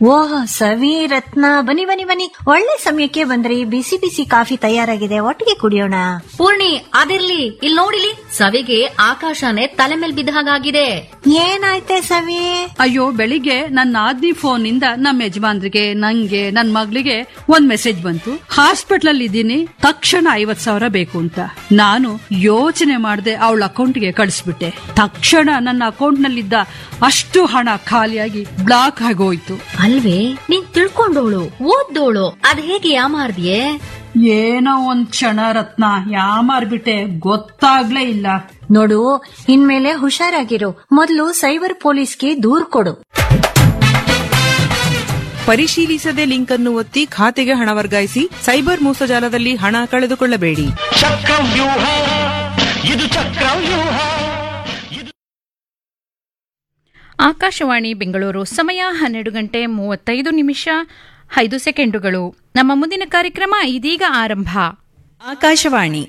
ಓಹ್ ಸವಿ ರತ್ನ ಬನ್ನಿ ಬನ್ನಿ ಬನ್ನಿ ಒಳ್ಳೆ ಸಮಯಕ್ಕೆ ಬಂದ್ರಿ ಬಿಸಿ ಬಿಸಿ ಕಾಫಿ ತಯಾರಾಗಿದೆ ಒಟ್ಟಿಗೆ ಕುಡಿಯೋಣ ಪೂರ್ಣಿ ಅದಿರ್ಲಿ ಇಲ್ಲಿ ನೋಡಿಲಿ ಸವಿಗೆ ಆಕಾಶನೇ ತಲೆ ಮೇಲ್ ಬಿದ್ದ ಹಾಗಾಗಿದೆ ಏನಾಯ್ತೆ ಸವಿ ಅಯ್ಯೋ ಬೆಳಿಗ್ಗೆ ನನ್ನ ಆದ್ನಿ ಫೋನ್ ಇಂದ ನಮ್ಮ ಯಜಮಾನ್ರಿಗೆ ನಂಗೆ ನನ್ ಮಗಳಿಗೆ ಒಂದ್ ಮೆಸೇಜ್ ಬಂತು ಹಾಸ್ಪಿಟಲ್ ಅಲ್ಲಿ ಇದ್ದೀನಿ ತಕ್ಷಣ ಐವತ್ ಸಾವಿರ ಬೇಕು ಅಂತ ನಾನು ಯೋಚನೆ ಮಾಡದೆ ಅವಳ ಅಕೌಂಟ್ಗೆ ಕಳಿಸ್ಬಿಟ್ಟೆ ತಕ್ಷಣ ನನ್ನ ಅಕೌಂಟ್ ನಲ್ಲಿದ್ದ ಅಷ್ಟು ಹಣ ಖಾಲಿಯಾಗಿ ಬ್ಲಾಕ್ ಆಗೋಯ್ತು ಅಲ್ವೇ ನೀನ್ ತಿಳ್ಕೊಂಡೋಳು ಓದ್ದೋಳು ಅದ್ ಹೇಗೆ ಯಾಮಾರ್ದಿಯೇ ಏನೋ ಒಂದ್ ಕ್ಷಣ ರತ್ನ ಯಾಮಾರ್ಬಿಟ್ಟೆ ಗೊತ್ತಾಗ್ಲೇ ಇಲ್ಲ ನೋಡು ಇನ್ಮೇಲೆ ಹುಷಾರಾಗಿರು ಮೊದಲು ಸೈಬರ್ ಪೊಲೀಸ್ಗೆ ದೂರ್ ಕೊಡು ಪರಿಶೀಲಿಸದೆ ಲಿಂಕ್ ಅನ್ನು ಒತ್ತಿ ಖಾತೆಗೆ ಹಣ ವರ್ಗಾಯಿಸಿ ಸೈಬರ್ ಮೋಸಜಾಲದಲ್ಲಿ ಹಣ ಕಳೆದುಕೊಳ್ಳಬೇಡಿ ಚಕ್ರವ್ಯೂಹ ಇದು ಚಕ್ರವ್ಯೂಹ ಆಕಾಶವಾಣಿ ಬೆಂಗಳೂರು ಸಮಯ ಹನ್ನೆರಡು ಗಂಟೆ ಮೂವತ್ತೈದು ನಿಮಿಷ ಐದು ಸೆಕೆಂಡುಗಳು ನಮ್ಮ ಮುಂದಿನ ಕಾರ್ಯಕ್ರಮ ಇದೀಗ ಆರಂಭ ಆಕಾಶವಾಣಿ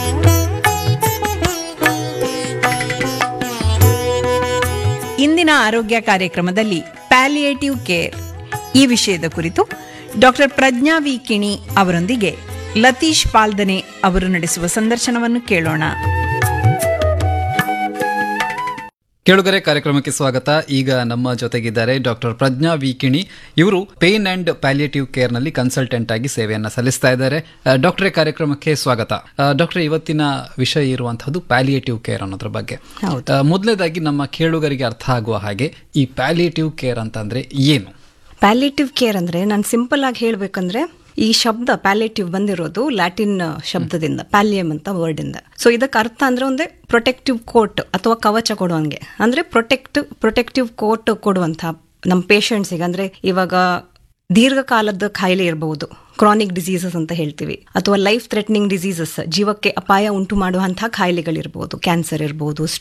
ಇಂದಿನ ಆರೋಗ್ಯ ಕಾರ್ಯಕ್ರಮದಲ್ಲಿ ಪ್ಯಾಲಿಯೇಟಿವ್ ಕೇರ್ ಈ ವಿಷಯದ ಕುರಿತು ಡಾಕ್ಟರ್ ಪ್ರಜ್ಞಾ ವಿ ಕಿಣಿ ಅವರೊಂದಿಗೆ ಲತೀಶ್ ಪಾಲ್ದನೆ ಅವರು ನಡೆಸುವ ಸಂದರ್ಶನವನ್ನು ಕೇಳೋಣ ಕೇಳುಗರೆ ಕಾರ್ಯಕ್ರಮಕ್ಕೆ ಸ್ವಾಗತ ಈಗ ನಮ್ಮ ಜೊತೆಗಿದ್ದಾರೆ ಡಾಕ್ಟರ್ ಪ್ರಜ್ಞಾ ವಿ ಕಿಣಿ ಇವರು ಪೇನ್ ಅಂಡ್ ಪ್ಯಾಲಿಯೇಟಿವ್ ಕೇರ್ ನಲ್ಲಿ ಕನ್ಸಲ್ಟೆಂಟ್ ಆಗಿ ಸೇವೆಯನ್ನ ಸಲ್ಲಿಸ್ತಾ ಇದ್ದಾರೆ ಆ, ಡಾಕ್ಟ್ರೇ ಕಾರ್ಯಕ್ರಮಕ್ಕೆ ಸ್ವಾಗತ ಆ, ಡಾಕ್ಟ್ರೇ ಇವತ್ತಿನ ವಿಷಯ ಇರುವಂತಹದ್ದು ಪ್ಯಾಲಿಯೇಟಿವ್ ಕೇರ್ ಅನ್ನೋದ್ರ ಬಗ್ಗೆ ಆ, ಮೊದಲನೇದಾಗಿ ನಮ್ಮ ಕೇಳುಗರಿಗೆ ಅರ್ಥ ಆಗುವ ಹಾಗೆ ಈ ಪ್ಯಾಲಿಯೇಟಿವ್ ಕೇರ್ ಅಂತಂದ್ರೆ ಏನು ಪ್ಯಾಲೇಟಿವ್ ಕೇರ್ ಅಂದ್ರೆ ನಾನು ಸಿಂಪಲ್ ಆಗಿ ಹೇಳ್ಬೇಕಂದ್ರೆ ಈ ಶಬ್ದ ಪ್ಯಾಲೇಟಿವ್ ಬಂದಿರೋದು ಲ್ಯಾಟಿನ್ ಶಬ್ದದಿಂದ ಪ್ಯಾಲಿಯಂ ಅಂತ ವರ್ಡ್ ಇಂದ ಸೊ ಇದಕ್ಕೆ ಅರ್ಥ ಅಂದ್ರೆ ಒಂದೇ ಪ್ರೊಟೆಕ್ಟಿವ್ ಕೋಟ್ ಅಥವಾ ಕವಚ ಕೊಡುವಂಗೆ ಅಂದ್ರೆ ಪ್ರೊಟೆಕ್ಟ್ ಪ್ರೊಟೆಕ್ಟಿವ್ ಕೋಟ್ ಕೊಡುವಂತ ನಮ್ಮ ಪೇಷಂಟ್ಸಿಗೆ ಅಂದ್ರೆ ಇವಾಗ ದೀರ್ಘಕಾಲದ ಕಾಯಿಲೆ ಇರಬಹುದು ಕ್ರಾನಿಕ್ ಡಿಸೀಸಸ್ ಅಂತ ಹೇಳ್ತೀವಿ ಅಥವಾ ಲೈಫ್ ಥ್ರೆಟ್ನಿಂಗ್ ಡಿಸೀಸಸ್ ಜೀವಕ್ಕೆ ಅಪಾಯ ಉಂಟು ಮಾಡುವಂತಹ ಕಾಯಿಲೆಗಳಿರ್ಬೋದು ಕ್ಯಾನ್ಸರ್ ಇರ್ಬೋದು